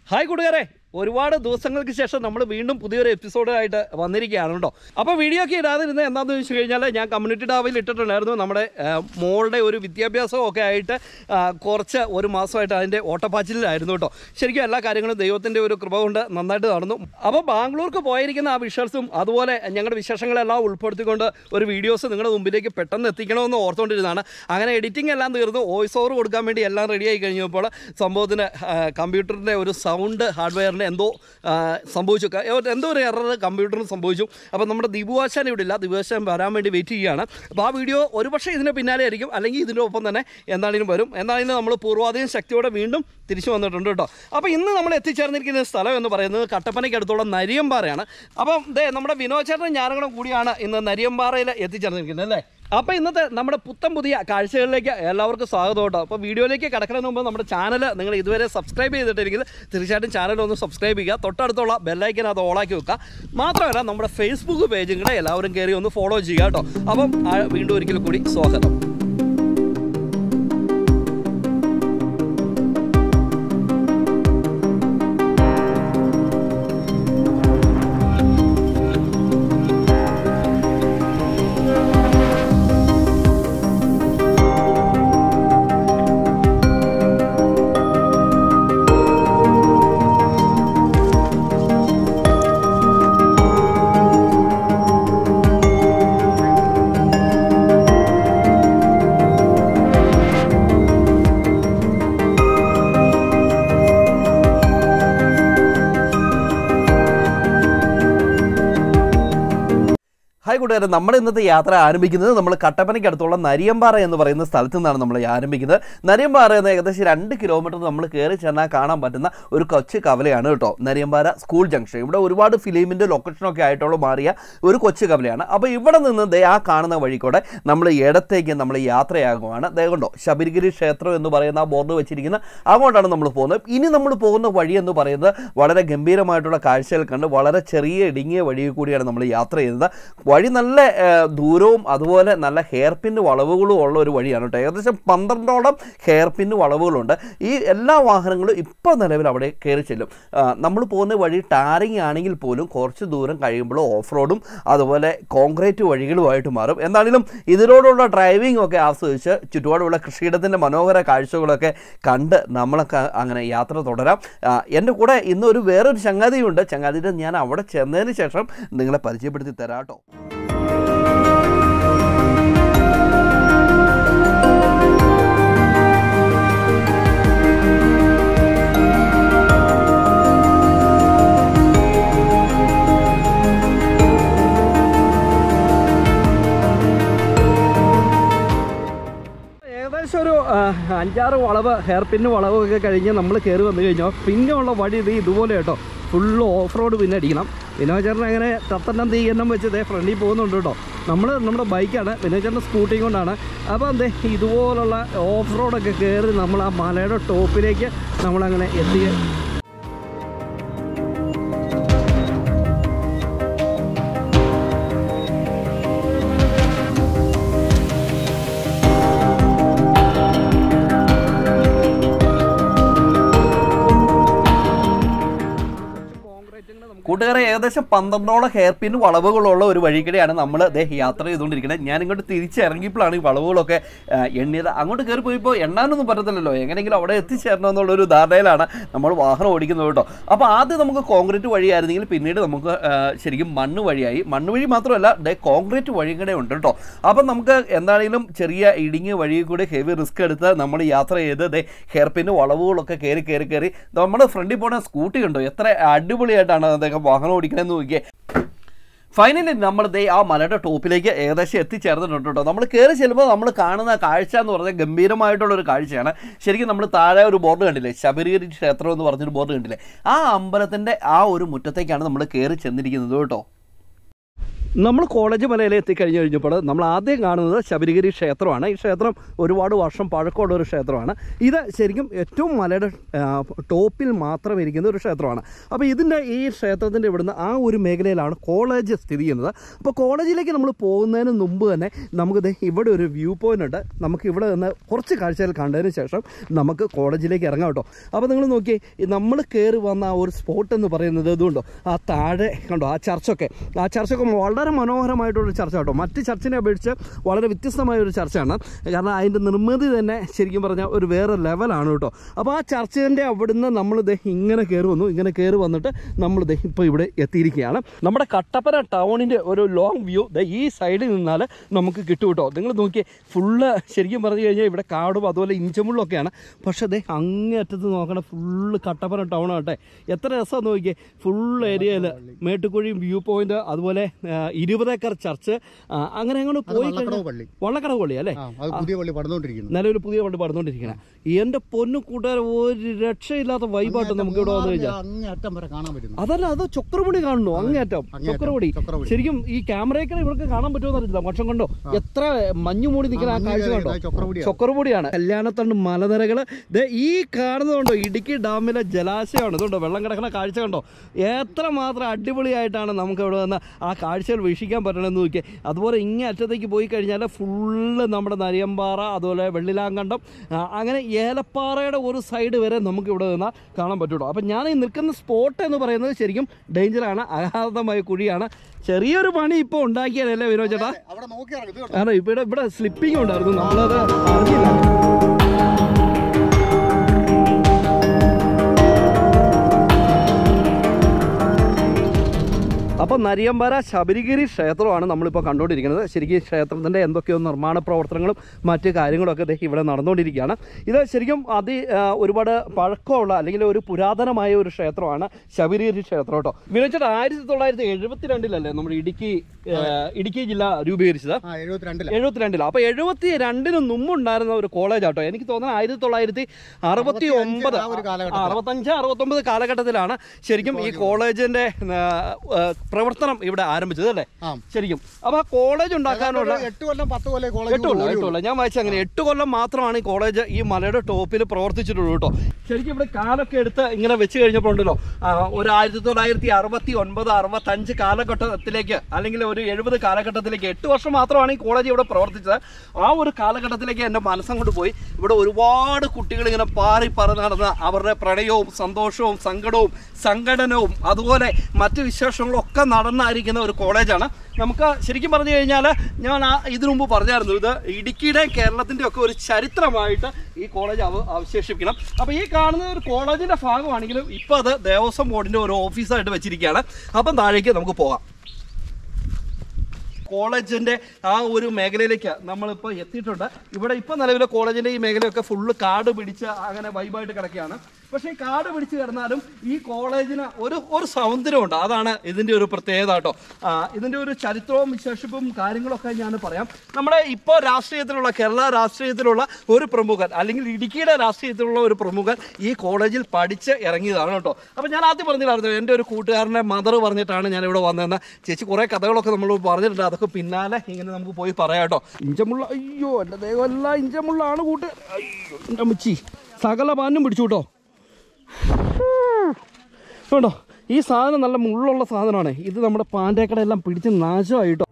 Hi കൂട്ടുകാരെ ഒരുപാട് ദിവസങ്ങൾക്ക് ശേഷം നമ്മൾ വീണ്ടും പുതിയൊരു എപ്പിസോഡായിട്ട് വന്നിരിക്കുകയാണ് കേട്ടോ അപ്പോൾ വീഡിയോ ഒക്കെ ഇടാതിരുന്നത് എന്താണെന്ന് വെച്ച് കഴിഞ്ഞാൽ ഞാൻ കമ്മ്യൂണിറ്റി ഡാവിൽ ഇട്ടിട്ടുണ്ടായിരുന്നു നമ്മുടെ ആ, മോളുടെ ഒരു വിദ്യാഭ്യാസവും ഒക്കെ ആയിട്ട് ആ, കുറച്ച് ഒരു മാസമായിട്ട് അതിൻ്റെ ഓട്ടപ്പാച്ചിലായിരുന്നു കേട്ടോ ശരിക്കും എല്ലാ കാര്യങ്ങളും ദൈവത്തിൻ്റെ ഒരു കൃപ കൊണ്ട് നന്നായിട്ട് നടന്നു അപ്പോൾ ബാംഗ്ലൂർക്ക് പോയിരിക്കുന്ന ആ വിഷ്വൽസും അതുപോലെ ഞങ്ങളുടെ വിശേഷങ്ങളെല്ലാം ഉൾപ്പെടുത്തിക്കൊണ്ട് ഒരു വീഡിയോസ് നിങ്ങളുടെ മുമ്പിലേക്ക് പെട്ടെന്ന് എത്തിക്കണമെന്ന് ഓർത്തുകൊണ്ടിരുന്നതാണ് അങ്ങനെ എഡിറ്റിംഗ് എല്ലാം തീർന്നു വോയിസ് ഓവർ കൊടുക്കാൻ വേണ്ടി എല്ലാം റെഡി ആയി കഴിഞ്ഞപ്പോൾ സംഭവത്തിന് കമ്പ്യൂട്ടറിൻ്റെ ഒരു സൗണ്ട് ഹാർഡ്വെയറിന് എന്തോ ആ, സംഭവിച്ചു ക- എന്തോ ഒരു എറർ കമ്പ്യൂട്ടറിന് സംഭവിച്ചു അപ്പോൾ നമ്മുടെ ദിബുവാശാൻ ഇവിടെ ഇല്ല ദിബുവാശാൻ വരാൻ വേണ്ടി വെയിറ്റ് ചെയ്യുകയാണ് അപ്പോൾ ആ വീഡിയോ ഒരുപക്ഷെ ഇതിന് പിന്നാലെ ആയിരിക്കും അല്ലെങ്കിൽ ഇതിൻ്റെ ഒപ്പം തന്നെ എന്താണെങ്കിലും വരും എന്താണെങ്കിലും നമ്മൾ പൂർവാധികം ശക്തിയോടെ വീണ്ടും തിരിച്ചു വന്നിട്ടുണ്ട് കേട്ടോ അപ്പോൾ ഇന്ന് നമ്മൾ എത്തിച്ചേർന്നിരിക്കുന്ന സ്ഥലം എന്ന് പറയുന്നത് കട്ടപ്പനയ്ക്ക് അടുത്തുള്ള നരിയമ്പാറയാണ് അപ്പം ദേ നമ്മുടെ വിനോദ് ചേട്ടനും ഞാനും കൂടെ കൂടിയാണ് ഇന്ന് നരിയമ്പാറയിൽ എത്തിച്ചേർന്നിരിക്കുന്നത് അല്ലേ അപ്പോൾ ഇന്നത്തെ നമ്മുടെ പുത്തൻ പുതിയ കാഴ്ചകളിലേക്ക് എല്ലാവർക്കും സ്വാഗതം കേട്ടോ അപ്പോൾ വീഡിയോയിലേക്ക് കിടക്കുന്നതിന് മുമ്പ് നമ്മുടെ ചാനൽ നിങ്ങൾ ഇതുവരെ സബ്സ്ക്രൈബ് ചെയ്തിട്ടിരിക്കുന്നത് തീർച്ചയായിട്ടും ചാനൽ ഒന്ന് സബ്സ്ക്രൈബ് ചെയ്യുക തൊട്ടടുത്തുള്ള ബെല്ലൈക്കൻ അത് ഓളാക്കി വെക്കുക മാത്രമല്ല നമ്മുടെ ഫേസ്ബുക്ക് പേജും കൂടെ എല്ലാവരും കയറി ഒന്ന് ഫോളോ ചെയ്യുക കേട്ടോ അപ്പം ആ, വീണ്ടും ഒരിക്കൽ കൂടി സ്വാഗതം ഹായ് കൂട്ടുകാരെ നമ്മുടെ ഇന്നത്തെ യാത്ര ആരംഭിക്കുന്നത് നമ്മൾ കട്ടപ്പനയ്ക്ക് അടുത്തുള്ള നരിയമ്പാറ എന്ന് പറയുന്ന സ്ഥലത്തു നിന്നാണ് നമ്മൾ ആരംഭിക്കുന്നത് നരിയമ്പാറ എന്ന ഏകദേശം രണ്ട് കിലോമീറ്റർ നമ്മൾ കയറി ചെന്നാൽ കാണാൻ പറ്റുന്ന ഒരു കൊച്ചു കവലയാണ് കേട്ടോ നരിയമ്പാറ സ്കൂൾ ജംഗ്ഷൻ ഇവിടെ ഒരുപാട് ഫിലിമിൻ്റെ ലൊക്കേഷനൊക്കെ ആയിട്ടുള്ള മാറിയ ഒരു കൊച്ചു കവലയാണ് അപ്പോൾ ഇവിടെ നിന്ന് ദേ ആ കാണുന്ന വഴി കൂടെ നമ്മൾ ഇടത്തേക്ക് നമ്മൾ യാത്രയാകുവാണ് ദേ കണ്ടോ ശബരിഗിരി ക്ഷേത്രം എന്ന് പറയുന്ന ആ ബോർഡ് വെച്ചിരിക്കുന്ന അങ്ങോട്ടാണ് നമ്മൾ പോകുന്നത് ഇനി നമ്മൾ പോകുന്ന വഴി എന്ന് പറയുന്നത് വളരെ ഗംഭീരമായിട്ടുള്ള കാഴ്ചകൾ കണ്ട് വളരെ ചെറിയ ഇടുങ്ങിയ വഴി കൂടിയാണ് നമ്മൾ യാത്ര ചെയ്യുന്നത് വഴി നല്ല ആ, ദൂരവും അതുപോലെ നല്ല ഹെയർ പിന്ന് വളവുകളും ഉള്ള ഒരു വഴിയാണ് കേട്ടോ ഏകദേശം പന്ത്രണ്ടോളം ഹെയർ പിന്ന് വളവുകളുണ്ട് ഈ എല്ലാ വാഹനങ്ങളും ഇപ്പോൾ നിലവിൽ അവിടെ കയറി ചെല്ലും നമ്മൾ പോകുന്ന വഴി ടാറിങ് ആണെങ്കിൽ പോലും കുറച്ച് ദൂരം കഴിയുമ്പോൾ ഓഫ് റോഡും അതുപോലെ കോൺക്രീറ്റ് വഴികളുമായിട്ട് മാറും എന്താണെങ്കിലും ഇതിനോടുള്ള ഡ്രൈവിംഗ് ഒക്കെ ആസ്വദിച്ച് ചുറ്റുപാടുള്ള കൃഷിയിടത്തിൻ്റെ മനോഹര കാഴ്ചകളൊക്കെ കണ്ട് നമ്മളൊക്കെ അങ്ങനെ യാത്ര തുടരാം ആ, എൻ്റെ കൂടെ ഇന്നൊരു വേറൊരു ചങ്ങാതിയുണ്ട് ചങ്ങാതിയുടെ ഞാൻ അവിടെ ചെന്നതിന് ശേഷം നിങ്ങളെ പരിചയപ്പെടുത്തി തരാം കേട്ടോ ഏകദേശം ഒരു ആ, അഞ്ചാറ് വളവ് ഹെയർ പിന്ന് വളവൊക്കെ കഴിഞ്ഞ് നമ്മൾ കയറി വന്നു കഴിഞ്ഞാൽ പിന്നെ ഉള്ള വഴി ഇത് ഇതുപോലെ കേട്ടോ ഫുള്ള് ഓഫ് റോഡ് പിന്നെ അടിക്കണം വിനോചേട്ടൻ അങ്ങനെ തത്തണ്ണം തീയെണ്ണം വെച്ച് ഇതേ ഫ്രണ്ടിൽ പോകുന്നുണ്ട് കേട്ടോ നമ്മൾ നമ്മുടെ ബൈക്കാണ് വിനോചേട്ടൻ്റെ സ്കൂട്ടി കൊണ്ടാണ് അപ്പോൾ എന്തേ ഇതുപോലുള്ള ഓഫ് റോഡൊക്കെ കയറി നമ്മൾ ആ മലയുടെ ടോപ്പിലേക്ക് നമ്മളങ്ങനെ എത്തി കൂട്ടുകാരെ ഏകദേശം പന്ത്രണ്ടോളം ഹെയർ പിൻ വളവുകളുള്ള ഒരു വഴിക്കിടെയാണ് നമ്മൾ ദേ യാത്ര ചെയ്തുകൊണ്ടിരിക്കുന്നത് ഞാൻ ഇങ്ങോട്ട് തിരിച്ചിറങ്ങിയപ്പോഴാണ് ഈ വളവുകളൊക്കെ ആ, എണ്ണിയത് അങ്ങോട്ട് കയറി പോയപ്പോൾ എണ്ണാനൊന്നും പറ്റത്തില്ലല്ലോ എങ്ങനെയെങ്കിലും അവിടെ എത്തിച്ചേരണം എന്നുള്ളൊരു ധാരണയിലാണ് നമ്മൾ വാഹനം ഓടിക്കുന്നത് കേട്ടോ അപ്പോൾ ആദ്യം നമുക്ക് കോൺക്രീറ്റ് വഴിയായിരുന്നെങ്കിൽ പിന്നീട് നമുക്ക് ആ, ശരിക്കും മണ്ണ് വഴിയായി മണ്ണ് വഴി മാത്രമല്ല ദേ കോൺക്രീറ്റ് വഴി കൂടെ ഉണ്ട് കേട്ടോ അപ്പം നമുക്ക് എന്താണെങ്കിലും ചെറിയ ഇടുങ്ങിയ വഴി കൂടെ ഹെവി റിസ്ക് എടുത്ത് നമ്മൾ യാത്ര ചെയ്ത് ദേ ഹെയർ പിന്ന് വളവുകളൊക്കെ കയറി കയറി കയറി നമ്മുടെ ഫ്രണ്ടിൽ പോണ സ്കൂട്ടി കണ്ടോ എത്ര അടിപൊളിയായിട്ടാണ് അദ്ദേഹം വാഹനം ഓടിക്കണമെന്ന് നോക്കിയേ ഫൈനലി നമ്മൾ ദേ ആ മലയുടെ ടോപ്പിലേക്ക് ഏകദേശം എത്തിച്ചേർന്നിട്ടുണ്ട് കേട്ടോ നമ്മൾ കയറി ചെല്ലുമ്പോൾ നമ്മൾ കാണുന്ന കാഴ്ച എന്ന് പറഞ്ഞാൽ ഗംഭീരമായിട്ടുള്ള ഒരു കാഴ്ചയാണ് ശരിക്കും നമ്മൾ താഴെ ഒരു ബോർഡ് കണ്ടില്ലേ ശബരിഗിരി ക്ഷേത്രം എന്ന് പറഞ്ഞൊരു ബോർഡ് കണ്ടില്ലേ ആ അമ്പലത്തിൻ്റെ ആ ഒരു മുറ്റത്തേക്കാണ് നമ്മൾ കയറി ചെന്നിരിക്കുന്നത് കേട്ടോ നമ്മൾ കോളേജ് മലയിൽ എത്തിക്കഴിഞ്ഞ് കഴിഞ്ഞപ്പോൾ നമ്മൾ ആദ്യം കാണുന്നത് ശബരിഗിരി ക്ഷേത്രമാണ് ഈ ക്ഷേത്രം ഒരുപാട് വർഷം പഴക്കമുള്ള ഒരു ക്ഷേത്രമാണ് ഇത് ശരിക്കും ഏറ്റവും മലയുടെ ആ, ടോപ്പിൽ മാത്രം ഇരിക്കുന്ന ഒരു ക്ഷേത്രമാണ് അപ്പോൾ ഇതിൻ്റെ ഈ ക്ഷേത്രത്തിൻ്റെ ഇവിടുന്ന് ആ ഒരു മേഖലയിലാണ് കോളേജ് സ്ഥിതി ചെയ്യുന്നത് അപ്പോൾ കോളേജിലേക്ക് നമ്മൾ പോകുന്നതിന് മുമ്പ് തന്നെ നമുക്ക് ദേ ഇവിടെ ഒരു വ്യൂ പോയിന്റ് ഉണ്ട് നമുക്ക് ഇവിടെ നിന്ന് കുറച്ച് കാഴ്ചകൾ കണ്ടതിന് ശേഷം നമുക്ക് കോളേജിലേക്ക് ഇറങ്ങാം കേട്ടോ അപ്പോൾ നിങ്ങൾ നോക്കിയേ നമ്മൾ കയറി വന്ന ആ ഒരു സ്പോട്ട് എന്ന് പറയുന്നത് ഇതുകൊണ്ടോ ആ താഴെ കണ്ടോ ആ ചർച്ചൊക്കെ ആ ചർച്ചൊക്കെ വളരെ മനോഹരമായിട്ടുള്ള ചർച്ച കേട്ടോ മറ്റ് ചർച്ചിനെ അപേക്ഷിച്ച് വളരെ വ്യത്യസ്തമായ ഒരു ചർച്ചയാണ് കാരണം അതിൻ്റെ നിർമ്മിതി തന്നെ ശരിക്കും പറഞ്ഞാൽ ഒരു വേറെ ലെവലാണ് കേട്ടോ അപ്പോൾ ആ ചർച്ചിൻ്റെ അവിടുന്ന് നമ്മൾ ദേ ഇങ്ങനെ കയറി വന്നു ഇങ്ങനെ കയറി വന്നിട്ട് നമ്മൾ ദേ ഇപ്പോൾ ഇവിടെ എത്തിയിരിക്കുകയാണ് നമ്മുടെ കട്ടപ്പന ടൗണിൻ്റെ ഒരു ലോങ് വ്യൂ ദേ ഈ സൈഡിൽ നിന്നാൽ നമുക്ക് കിട്ടും കേട്ടോ നിങ്ങൾ നോക്കിയേ ഫുള്ള് ശരിക്കും പറഞ്ഞു കഴിഞ്ഞാൽ ഇവിടെ കാടും അതുപോലെ ഇഞ്ചമുള്ളൊക്കെയാണ് പക്ഷേ ദേ അങ്ങേ അറ്റത്ത് നോക്കണ ഫുള്ള് കട്ടപ്പന ടൗൺ ആട്ടെ എത്ര രസമാണ് നോക്കിയേ ഫുൾ ഏരിയയിൽ മേട്ടുക്കുഴിയും വ്യൂ പോയിന്റ് അതുപോലെ ആ, ഇരുപത് ഏക്കർ ചർച്ച് ആ, അങ്ങനെ അങ്ങോട്ട് പോയി വള്ളക്കടവ് കഴിഞ്ഞാൽ പള്ളി വള്ളക്കടവ് പള്ളി അല്ലേ ആ അത് പുതിയ പള്ളി പണിതുകൊണ്ടിരിക്കുന്നു നിലവിൽ പുതിയ പള്ളി പടന്നുകൊണ്ടിരിക്കണം എൻ്റെ പൊന്നു കൂട്ടുകാർ ഒരു രക്ഷയില്ലാത്ത വൈബായിട്ട് നമുക്ക് ഇവിടെ വന്നു കഴിഞ്ഞാൽ അങ്ങേ അറ്റം വരെ കാണാൻ പറ്റുന്നു അതല്ല അത് ചൊക്രമുടി കാണുന്നു അങ്ങേറ്റം അങ്ങേയറ്റം. ചൊക്രമുടി ചൊക്രമുടി. ശരിക്കും ഈ ക്യാമറയൊക്കെ ഇവർക്ക് കാണാൻ പറ്റുമോ അറിയില്ല പക്ഷം കണ്ടോ എത്ര മഞ്ഞു മൂടി നിൽക്കുന്ന ആ കാഴ്ച കണ്ടോ ചക്രപടിയാണ് ചൊക്കറുപൊടിയാണ് കല്യാണത്തണ്ട് മലനിരകള് ദേ ഈ കാണുന്നതുണ്ടോ ഇടുക്കി ഡാമിലെ ജലാശയമാണ് ഇതുണ്ടോ വെള്ളം കിടക്കുന്ന കാഴ്ച കണ്ടോ എത്ര മാത്രം അടിപൊളിയായിട്ടാണ് നമുക്ക് ഇവിടെ വന്ന് ആ കാഴ്ചകൾ വീക്ഷിക്കാൻ പറ്റണമെന്ന് നോക്കിയേ അതുപോലെ ഇങ്ങേ അറ്റത്തേക്ക് പോയി കഴിഞ്ഞാൽ ഫുള്ള് നമ്മുടെ നരിയമ്പാറ അതുപോലെ വെള്ളിലാങ്കണ്ടം ആ, അങ്ങനെ ഏലപ്പാറയുടെ ഒരു സൈഡ് വരെ നമുക്ക് ഇവിടെ നിന്നാൽ കാണാൻ പറ്റുള്ളൂ അപ്പം ഞാൻ ഈ നിൽക്കുന്ന സ്പോട്ട് എന്ന് പറയുന്നത് ശരിക്കും ഡേഞ്ചറാണ് അഗാധമായ കുഴിയാണ് ചെറിയൊരു പണി ഇപ്പോൾ ഉണ്ടാക്കിയതല്ലേ വിനോദ് ചേട്ടാ അവിടെ നോക്കി ഇറങ്ങും ഇത് കണ്ടോ? കാരണം ഇവിടെ ഇവിടെ സ്ലിപ്പിംഗ് ഉണ്ടായിരുന്നു നമ്മളത് അറിഞ്ഞില്ല അപ്പോൾ നരിയമ്പര ശബരിഗിരി ക്ഷേത്രമാണ് നമ്മളിപ്പോൾ കണ്ടുകൊണ്ടിരിക്കുന്നത് ശരിക്കും ഈ ക്ഷേത്രത്തിൻ്റെ എന്തൊക്കെയോ നിർമ്മാണ പ്രവർത്തനങ്ങളും മറ്റ് കാര്യങ്ങളൊക്കെ ദേ ഇവിടെ നടന്നുകൊണ്ടിരിക്കുകയാണ് ഇത് ശരിക്കും അതി ആ, ഒരുപാട് പഴക്കമുള്ള അല്ലെങ്കിൽ ഒരു പുരാതനമായ ഒരു ക്ഷേത്രമാണ് ശബരിഗിരി ക്ഷേത്രം കേട്ടോ വിനോദിച്ചിട്ട് ആയിരത്തി തൊള്ളായിരത്തി എഴുപത്തിരണ്ടിലല്ലേ നമ്മുടെ ഇടുക്കി ആ, ഇടുക്കി ജില്ല രൂപീകരിച്ചത് ആ എഴുപത്തിരണ്ടില് എഴുപത്തിരണ്ടിലോ അപ്പൊ എഴുപത്തി രണ്ടിന് മുമ്പുണ്ടായിരുന്ന ഒരു കോളേജ് ആട്ടോ എനിക്ക് തോന്നുന്നത് ആയിരത്തി തൊള്ളായിരത്തി അറുപത്തി ഒമ്പത് ആ ഒരു കാലഘട്ടത്തിൽ. അറുപത്തഞ്ച് അറുപത്തൊമ്പത് കാലഘട്ടത്തിലാണ് ശരിക്കും ഈ കോളേജിന്റെ ആ, ആ, പ്രവർത്തനം ഇവിടെ ആരംഭിച്ചത് അല്ലേ ആ ശരിക്കും അപ്പൊ ആ കോളേജ് ഉണ്ടാക്കാനുള്ള ഒരു എട്ട് കൊല്ലം പത്ത് കൊല്ലം കോളേജ് എട്ട് കൊല്ലം എട്ട് കൊല്ലം ഞാൻ വായിച്ച അങ്ങനെ എട്ട് കൊല്ലം മാത്രമാണ് ഈ കോളേജ് ഈ മലയുടെ ടോപ്പിൽ പ്രവർത്തിച്ചിട്ടുള്ളൂ കേട്ടോ ശരിക്കും ഇവിടെ കാലൊക്കെ എടുത്ത് ഇങ്ങനെ വെച്ച് കഴിഞ്ഞപ്പോൾ ഉണ്ടല്ലോ ആ, ഒരു ആയിരത്തി തൊള്ളായിരത്തി അറുപത്തി ഒൻപത് അറുപത്തഞ്ച് കാലഘട്ടത്തിലേക്ക് അല്ലെങ്കിൽ ഒരു എഴുപത് കാലഘട്ടത്തിലേക്ക് എട്ട് വർഷം മാത്രമാണ് ഈ കോളേജ് ഇവിടെ പ്രവർത്തിച്ചത് ആ ഒരു കാലഘട്ടത്തിലേക്ക് എൻ്റെ മനസ്സം കൊണ്ട് പോയി ഇവിടെ ഒരുപാട് കുട്ടികൾ ഇങ്ങനെ പാറി പറന്ന് നടന്ന് അവരുടെ പ്രണയവും സന്തോഷവും സങ്കടവും സംഘടനവും അതുപോലെ മറ്റ് വിശേഷങ്ങളും ഒക്കെ നടന്നായിരിക്കുന്ന ഒരു കോളേജാണ് നമുക്ക് ശരിക്കും പറഞ്ഞു കഴിഞ്ഞാൽ ഞാൻ ആ ഇതിനു മുമ്പ് പറഞ്ഞായിരുന്നു ഇത് ഇടുക്കിയുടെ കേരളത്തിൻ്റെ ഒക്കെ ഒരു ചരിത്രമായിട്ട് ഈ കോളേജ് അവ അവശേഷിപ്പിക്കണം അപ്പോൾ ഈ കാണുന്ന ഒരു കോളേജിൻ്റെ ഭാഗമാണെങ്കിലും ഇപ്പോൾ അത് ദേവസ്വം ബോർഡിൻ്റെ ഒരു ഓഫീസായിട്ട് വെച്ചിരിക്കുകയാണ് അപ്പം താഴേക്ക് നമുക്ക് പോകാം കോളേജിന്റെ ആ ഒരു മേഖലയിലേക്ക് നമ്മളിപ്പോൾ എത്തിയിട്ടുണ്ട് ഇവിടെ ഇപ്പോൾ നിലവിലെ കോളേജിന്റെ ഈ മേഖലയൊക്കെ ഫുള്ള് കാട് പിടിച്ച് അങ്ങനെ വൈബായിട്ട് കിടക്കുകയാണ് പക്ഷേ ഈ കാട് പിടിച്ച് കിടന്നാലും ഈ കോളേജിന് ഒരു ഒരു സൗന്ദര്യമുണ്ട് അതാണ് ഇതിന്റെ ഒരു പ്രത്യേകത കേട്ടോ ആ, ഇതിന്റെ ഒരു ചരിത്രവും വിശേഷിപ്പും കാര്യങ്ങളൊക്കെ ഞാൻ പറയാം നമ്മുടെ ഇപ്പോൾ രാഷ്ട്രീയത്തിലുള്ള കേരള രാഷ്ട്രീയത്തിലുള്ള ഒരു പ്രമുഖൻ അല്ലെങ്കിൽ ഇടുക്കിയുടെ രാഷ്ട്രീയത്തിലുള്ള ഒരു പ്രമുഖൻ ഈ കോളേജിൽ പഠിച്ച് ഇറങ്ങിയതാണ് കേട്ടോ അപ്പോൾ ഞാൻ ആദ്യം പറഞ്ഞില്ലായിരുന്നു എൻ്റെ ഒരു കൂട്ടുകാരൻ്റെ മദർ പറഞ്ഞിട്ടാണ് ഞാൻ ഇവിടെ വന്നതെന്ന് ചേച്ചി കുറേ കഥകളൊക്കെ നമ്മൾ പറഞ്ഞിട്ടുണ്ട് അതൊക്കെ പിന്നാലെ ഇങ്ങനെ നമുക്ക് പോയി പറയാം കേട്ടോ ഇഞ്ചമുള്ള അയ്യോ എൻ്റെ ദേഹം എല്ലാം ഇഞ്ചമുള്ളാണ് കൂട്ട് അയ്യോ എൻ്റെ മുച്ചി സകല പാനും പിടിച്ചു കേട്ടോ കേട്ടോ ഈ സാധനം നല്ല മുള്ളുള്ള സാധനമാണ് ഇത് നമ്മുടെ പാൻറ്റേക്കട എല്ലാം പിടിച്ച് നാശമായിട്ടോ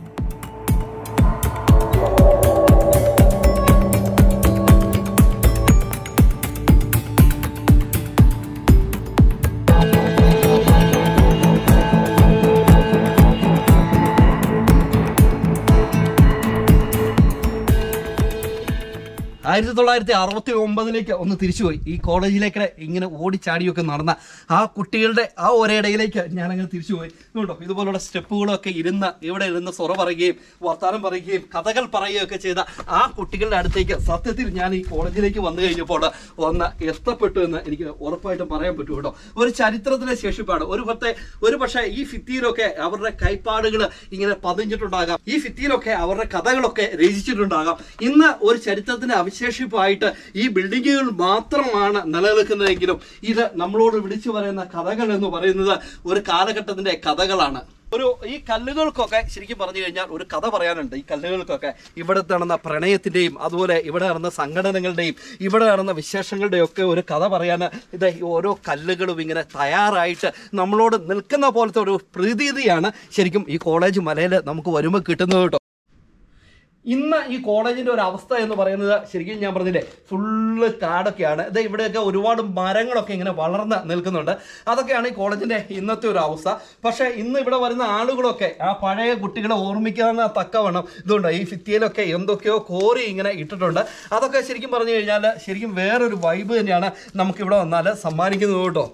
ആയിരത്തി തൊള്ളായിരത്തി അറുപത്തി ഒമ്പതിലേക്ക് ഒന്ന് തിരിച്ചുപോയി ഈ കോളേജിലേക്ക് ഇങ്ങനെ ഓടിച്ചാടിയൊക്കെ നടന്ന ആ കുട്ടികളുടെ ആ ഒരിടയിലേക്ക് ഞാൻ അങ്ങനെ തിരിച്ചുപോയി കേട്ടോ ഇതുപോലുള്ള സ്റ്റെപ്പുകളൊക്കെ ഇരുന്ന് ഇവിടെ ഇരുന്ന് സൊറ പറയുകയും വർത്താനം പറയുകയും കഥകൾ പറയുകയും ഒക്കെ ചെയ്ത ആ കുട്ടികളുടെ അടുത്തേക്ക് സത്യത്തിൽ ഞാൻ ഈ കോളേജിലേക്ക് വന്നു കഴിഞ്ഞപ്പോൾ ഒന്ന് ഇഷ്ടപ്പെട്ടു എന്ന് എനിക്ക് ഉറപ്പായിട്ടും പറയാൻ പറ്റും കേട്ടോ ഒരു ചരിത്രത്തിലെ ശേഷിപ്പാണ് ഒരു പത്തെ ഒരു പക്ഷേ ഈ ഭിത്തിയിലൊക്കെ അവരുടെ കൈപ്പാടുകൾ ഇങ്ങനെ പതിഞ്ഞിട്ടുണ്ടാകാം ഈ ഭിത്തിയിലൊക്കെ അവരുടെ കഥകളൊക്കെ രചിച്ചിട്ടുണ്ടാകാം ഇന്ന് ഒരു ചരിത്രത്തിന്റെ അവശേഷിപ്പായിട്ട് ഈ ബിൽഡിങ്ങുകൾ മാത്രമാണ് നിലനിൽക്കുന്നതെങ്കിലും ഇത് നമ്മളോട് വിളിച്ചു പറയുന്ന കഥകൾ എന്ന് പറയുന്നത് ഒരു കാലഘട്ടത്തിന്റെ കഥകളാണ് ഒരു ഈ കല്ലുകൾക്കൊക്കെ ശരിക്കും പറഞ്ഞു കഴിഞ്ഞാൽ ഒരു കഥ പറയാനുണ്ട് ഈ കല്ലുകൾക്കൊക്കെ ഇവിടെ നടന്ന പ്രണയത്തിന്റെയും അതുപോലെ ഇവിടെ നടന്ന സംഘടനകളുടെയും ഇവിടെ നടന്ന വിശേഷങ്ങളുടെയും ഒക്കെ ഒരു കഥ പറയാൻ ഇത് ഈ ഓരോ കല്ലുകളും ഇങ്ങനെ തയ്യാറായിട്ട് നമ്മളോട് നിൽക്കുന്ന പോലത്തെ ഒരു പ്രതീതിയാണ് ശരിക്കും ഈ കോളേജ് മലയിൽ നമുക്ക് വരുമ്പോൾ കിട്ടുന്നത് കേട്ടോ ഇന്ന് ഈ കോളേജിന്റെ ഒരു അവസ്ഥ എന്ന് പറയുന്നത് ശരിക്കും ഞാൻ പറഞ്ഞില്ലേ ഫുള്ള് കാടൊക്കെയാണ് ഇത് ഇവിടെയൊക്കെ ഒരുപാട് മരങ്ങളൊക്കെ ഇങ്ങനെ വളർന്ന് നിൽക്കുന്നുണ്ട് അതൊക്കെയാണ് ഈ കോളേജിന്റെ ഇന്നത്തെ ഒരു അവസ്ഥ പക്ഷേ ഇന്ന് ഇവിടെ വരുന്ന ആളുകളൊക്കെ ആ പഴയ കുട്ടികളെ ഓർമ്മിക്കാവുന്ന തക്കവണ്ണം ഇതുണ്ട് ഈ ഭിത്തിയിലൊക്കെ എന്തൊക്കെയോ കോരി ഇങ്ങനെ ഇട്ടിട്ടുണ്ട് അതൊക്കെ ശരിക്കും പറഞ്ഞു കഴിഞ്ഞാൽ ശരിക്കും വേറൊരു വൈബ് തന്നെയാണ് നമുക്കിവിടെ വന്നാൽ സമ്മാനിക്കുന്നത് കേട്ടോ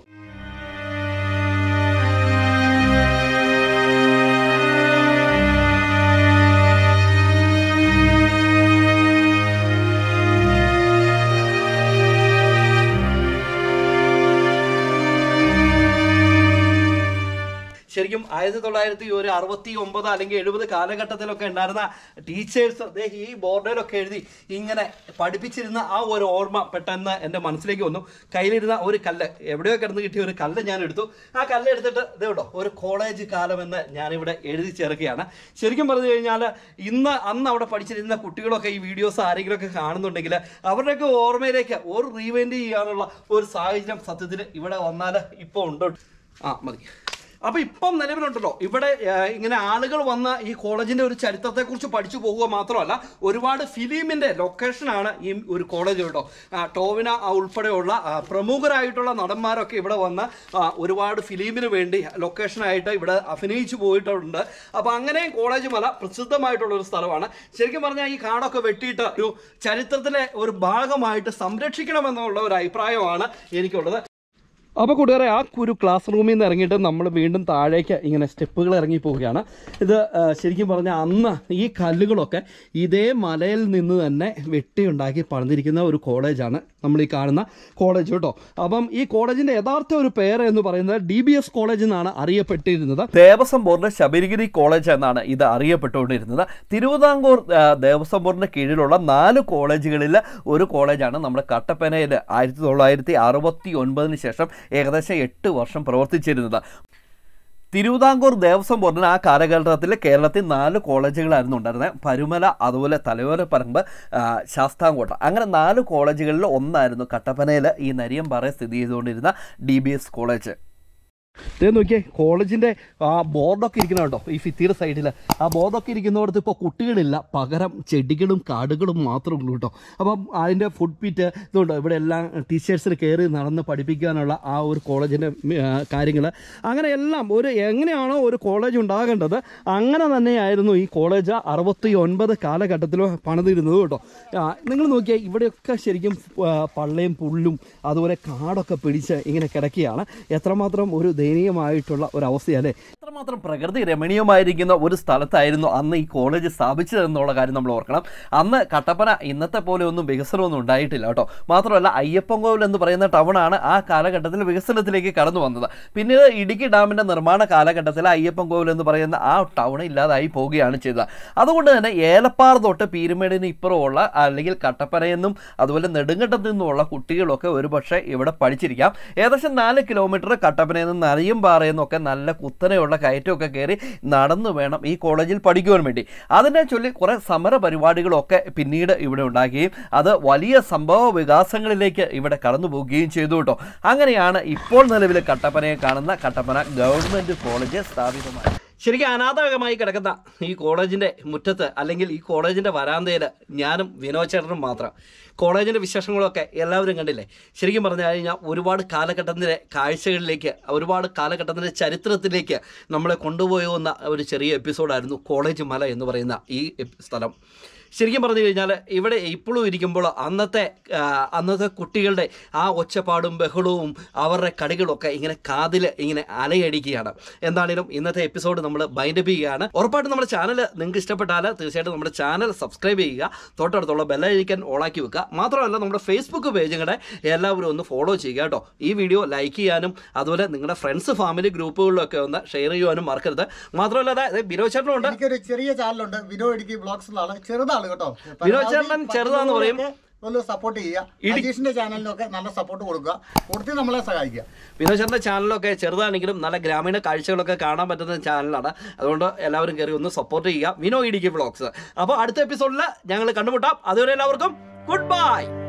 ശരിക്കും ആയിരത്തി തൊള്ളായിരത്തി ഒരു അറുപത്തി ഒമ്പത് അല്ലെങ്കിൽ എഴുപത് കാലഘട്ടത്തിലൊക്കെ ഉണ്ടായിരുന്ന ടീച്ചേഴ്സ് ഈ ബോർഡിലൊക്കെ എഴുതി ഇങ്ങനെ പഠിപ്പിച്ചിരുന്ന ആ ഒരു ഓർമ്മ പെട്ടെന്ന് എൻ്റെ മനസ്സിലേക്ക് വന്നു കയ്യിലിരുന്ന ഒരു കല്ല് എവിടെയോ കിടന്ന് കിട്ടിയ ഒരു കല്ല് ഞാൻ എടുത്തു ആ കല്ല് എടുത്തിട്ട് ഇത് കേട്ടോ ഒരു കോളേജ് കാലമെന്ന് ഞാനിവിടെ എഴുതി ചേർക്കുകയാണ് ശരിക്കും പറഞ്ഞു കഴിഞ്ഞാൽ ഇന്ന് അന്ന് അവിടെ പഠിച്ചിരുന്ന കുട്ടികളൊക്കെ ഈ വീഡിയോസ് ആരെങ്കിലുമൊക്കെ കാണുന്നുണ്ടെങ്കിൽ അവരുടെയൊക്കെ ഓർമ്മയിലേക്ക് ഒരു റീവെൻറ്റ് ചെയ്യാനുള്ള ഒരു സാഹചര്യം സത്യത്തിൽ ഇവിടെ വന്നാൽ ഇപ്പോൾ ഉണ്ട് ആ മതി അപ്പൊ ഇപ്പം നിലവിലുണ്ടല്ലോ ഇവിടെ ആ, ഇങ്ങനെ ആളുകൾ വന്ന് ഈ കോളേജിന്റെ ഒരു ചരിത്രത്തെക്കുറിച്ച് പഠിച്ചു പോകുക മാത്രമല്ല ഒരുപാട് ഫിലിമിന്റെ ലൊക്കേഷനാണ് ഈ ഒരു കോളേജ് കേട്ടോ ആ, ടോവിന ആ, ഉൾപ്പെടെയുള്ള ആ, പ്രമുഖരായിട്ടുള്ള നടന്മാരൊക്കെ ഇവിടെ വന്ന് ആ, ഒരുപാട് ഫിലിമിന് വേണ്ടി ലൊക്കേഷനായിട്ട് ഇവിടെ അഭിനയിച്ചു പോയിട്ടുണ്ട് അപ്പൊ അങ്ങനെ കോളേജ് മല പ്രസിദ്ധമായിട്ടുള്ള ഒരു സ്ഥലമാണ് ശരിക്കും പറഞ്ഞാൽ ഈ കാടൊക്കെ വെട്ടിയിട്ട് ഒരു ചരിത്രത്തിലെ ഒരു ഭാഗമായിട്ട് സംരക്ഷിക്കണമെന്നുള്ള ഒരു അഭിപ്രായമാണ് എനിക്കുള്ളത് അപ്പോൾ കൂട്ടുകാരെ ആ ഒരു ക്ലാസ് റൂമിൽ നിന്ന് ഇറങ്ങിയിട്ട് നമ്മൾ വീണ്ടും താഴേക്ക് ഇങ്ങനെ സ്റ്റെപ്പുകൾ ഇറങ്ങി പോവുകയാണ് ഇത് ആ, ശരിക്കും പറഞ്ഞാൽ അന്ന് ഈ കല്ലുകളൊക്കെ ഇതേ മലയിൽ നിന്ന് തന്നെ വെട്ടിയുണ്ടാക്കി പണിതിരിക്കുന്ന ഒരു കോളേജാണ് നമ്മൾ ഈ കാണുന്ന കോളേജ് കേട്ടോ അപ്പം ഈ കോളേജിൻ്റെ യഥാർത്ഥ ഒരു പേര് എന്ന് പറയുന്നത് ഡി ബി എസ് കോളേജ് എന്നാണ് അറിയപ്പെട്ടിരുന്നത് ദേവസ്വം ബോർഡ് ശബരിഗിരി കോളേജ് എന്നാണ് ഇത് അറിയപ്പെട്ടുകൊണ്ടിരുന്നത് തിരുവിതാംകൂർ ആ, ദേവസ്വം ബോർഡിന്റെ കീഴിലുള്ള നാല് കോളേജുകളിൽ ഒരു കോളേജാണ് നമ്മുടെ കട്ടപ്പനയിൽ ആയിരത്തി തൊള്ളായിരത്തി അറുപത്തി ഒൻപതിന് ശേഷം ഏകദേശം എട്ട് വർഷം പ്രവർത്തിച്ചിരുന്നത് തിരുവിതാംകൂർ ദേവസ്വം ബോർഡിന് ആ കാലഘട്ടത്തിൽ കേരളത്തിൽ നാല് കോളേജുകളായിരുന്നു ഉണ്ടായിരുന്നത് പരുമല അതുപോലെ തലയോരപ്പറമ്പ് ആ, ശാസ്താംകോട്ട അങ്ങനെ നാല് കോളേജുകളിൽ ഒന്നായിരുന്നു കട്ടപ്പനയിൽ ഈ നരിയമ്പാറ സ്ഥിതി ചെയ്തുകൊണ്ടിരുന്ന ഡി ബി എസ് കോളേജ് ഇതേ നോക്കിയേ കോളേജിന്റെ ആ ബോർഡൊക്കെ ഇരിക്കുന്ന കേട്ടോ ഈ ഫിത്തിയുടെ സൈഡിൽ ആ ബോർഡൊക്കെ ഇരിക്കുന്നിടത്ത് ഇപ്പോൾ കുട്ടികളില്ല പകരം ചെടികളും കാടുകളും മാത്രമേ ഉള്ളൂ കേട്ടോ അപ്പം അതിൻ്റെ ഫുഡ് പിറ്റ് ഇതുണ്ടോ ഇവിടെ എല്ലാം ടീച്ചേഴ്സിന് കയറി നടന്ന് പഠിപ്പിക്കാനുള്ള ആ ഒരു കോളേജിൻ്റെ കാര്യങ്ങൾ അങ്ങനെ എല്ലാം ഒരു എങ്ങനെയാണോ ഒരു കോളേജ് ഉണ്ടാകേണ്ടത് അങ്ങനെ തന്നെയായിരുന്നു ഈ കോളേജ് അറുപത്തി ഒൻപത് കാലഘട്ടത്തിൽ പണിതിരുന്നത് കേട്ടോ നിങ്ങൾ നോക്കിയാൽ ഇവിടെയൊക്കെ ശരിക്കും ആ, പള്ളയും പുല്ലും അതുപോലെ കാടൊക്കെ പിടിച്ച് ഇങ്ങനെ കിടക്കുകയാണ് എത്രമാത്രം ഒരു ദയനീയമായിട്ടുള്ള ഒരു അവസ്ഥയല്ലേ അത്രമാത്രം പ്രകൃതി രമണീയമായിരിക്കുന്ന ഒരു സ്ഥലത്തായിരുന്നു അന്ന് ഈ കോളേജ് സ്ഥാപിച്ചതെന്നുള്ള കാര്യം നമ്മൾ ഓർക്കണം അന്ന് കട്ടപ്പന ഇന്നത്തെ പോലെ ഒന്നും വികസനമൊന്നും ഉണ്ടായിട്ടില്ല കേട്ടോ മാത്രമല്ല അയ്യപ്പൻകോവിൽ എന്ന് പറയുന്ന ടൗണാണ് ആ കാലഘട്ടത്തിൽ വികസനത്തിലേക്ക് കടന്നു വന്നത് പിന്നീട് ഇടുക്കി ഡാമിന്റെ നിർമ്മാണ കാലഘട്ടത്തിൽ അയ്യപ്പൻകോവിൽ എന്ന് പറയുന്ന ആ ടൗൺ ഇല്ലാതായി പോവുകയാണ് ചെയ്തത് അതുകൊണ്ട് തന്നെ ഏലപ്പാറ തൊട്ട് പീരുമേടിന് ഇപ്പുറമുള്ള അല്ലെങ്കിൽ കട്ടപ്പനയെന്നും അതുപോലെ നെടുങ്കണ്ടത്തു നിന്നുമുള്ള കുട്ടികളൊക്കെ ഒരുപക്ഷെ ഇവിടെ പഠിച്ചിരിക്കാം ഏകദേശം നാല് കിലോമീറ്റർ കട്ടപ്പനയിൽ നിന്ന് നരിയമ്പാറയെന്നൊക്കെ നല്ല കുത്തനെയുള്ള കയറ്റമൊക്കെ കയറി നടന്നു വേണം ഈ കോളേജിൽ പഠിക്കുവാൻ വേണ്ടി അതിനെ ചൊല്ലി കുറേ സമര പരിപാടികളൊക്കെ പിന്നീട് ഇവിടെ ഉണ്ടാക്കുകയും അത് വലിയ സംഭവ വികാസങ്ങളിലേക്ക് ഇവിടെ കടന്നു പോവുകയും ചെയ്തു കേട്ടോ അങ്ങനെയാണ് ഇപ്പോൾ നിലവിൽ കട്ടപ്പനയെ കാണുന്ന കട്ടപ്പന ഗവൺമെൻറ് കോളേജ് സ്ഥാപിതമായി ശരിക്കും അനാഥകമായി കിടക്കുന്ന ഈ കോളേജിൻ്റെ മുറ്റത്ത് അല്ലെങ്കിൽ ഈ കോളേജിൻ്റെ വരാന്തയിൽ ഞാനും വിനോദ് ചേട്ടനും മാത്രം കോളേജിൻ്റെ വിശേഷങ്ങളൊക്കെ എല്ലാവരും കണ്ടില്ലേ ശരിക്കും പറഞ്ഞു കഴിഞ്ഞാൽ ഒരുപാട് കാലഘട്ടത്തിൻ്റെ കാഴ്ചകളിലേക്ക് ഒരുപാട് കാലഘട്ടത്തിൻ്റെ ചരിത്രത്തിലേക്ക് നമ്മളെ കൊണ്ടുപോകുന്ന ഒരു ചെറിയ എപ്പിസോഡായിരുന്നു കോളേജ് മല എന്ന് പറയുന്ന ഈ എപ്- സ്ഥലം ശരിക്കും പറഞ്ഞു കഴിഞ്ഞാൽ ഇവിടെ ഇപ്പോഴും ഇരിക്കുമ്പോൾ അന്നത്തെ ആ, അന്നത്തെ കുട്ടികളുടെ ആ ഒച്ചപ്പാടും ബഹളവും അവരുടെ കടികളൊക്കെ ഇങ്ങനെ കാതിൽ ഇങ്ങനെ അലയടിക്കുകയാണ് എന്താണെങ്കിലും ഇന്നത്തെ എപ്പിസോഡ് നമ്മൾ ബൈൻഡപ്പ് ചെയ്യുകയാണ് ഉറപ്പായിട്ടും നമ്മുടെ ചാനൽ നിങ്ങൾക്ക് ഇഷ്ടപ്പെട്ടാൽ തീർച്ചയായിട്ടും നമ്മുടെ ചാനൽ സബ്സ്ക്രൈബ് ചെയ്യുക തൊട്ടടുത്തുള്ള ബെല്ലൈക്കൻ ഓണാക്കി വെക്കുക മാത്രമല്ല നമ്മുടെ ഫേസ്ബുക്ക് പേജും കൂടെ എല്ലാവരും ഒന്ന് ഫോളോ ചെയ്യുക കേട്ടോ ഈ വീഡിയോ ലൈക്ക് ചെയ്യാനും അതുപോലെ നിങ്ങളുടെ ഫ്രണ്ട്സ് ഫാമിലി ഗ്രൂപ്പുകളിലൊക്കെ ഒന്ന് ഷെയർ ചെയ്യുവാനും മറക്കരുത് മാത്രമല്ല അതെ ബിനോദ് ചേട്ടനുണ്ട് എനിക്കൊരു ചെറിയ ചാനലുണ്ട് വിനോ ഇടുക്കി ബ്ലോഗ്സ് ആള് ചെറുതാണ് കേട്ടോ വിനോദ് ചേട്ടൻ ചെറുതാന്ന് പറയും ഒന്ന് സപ്പോർട്ട് ചെയ്യുക അജീഷിന്റെ ചാനലിനൊക്കെ നല്ല സപ്പോർട്ട് കൊടുക്കുക കൊടുത്ത് നമ്മളെ സഹായിക്കുക വിനോചന്റെ ചാനലൊക്കെ ചെറുതാണെങ്കിലും നല്ല ഗ്രാമീണ കാഴ്ചകളൊക്കെ കാണാൻ പറ്റുന്ന ചാനലാണ് അതുകൊണ്ട് എല്ലാവരും കയറി ഒന്ന് സപ്പോർട്ട് ചെയ്യുക വിനോ ഇടുക്കി വ്ളോഗ്സ് അപ്പോൾ അടുത്ത എപ്പിസോഡിൽ ഞങ്ങൾ കണ്ടുമുട്ടാം അതുവരെ എല്ലാവർക്കും ഗുഡ് ബൈ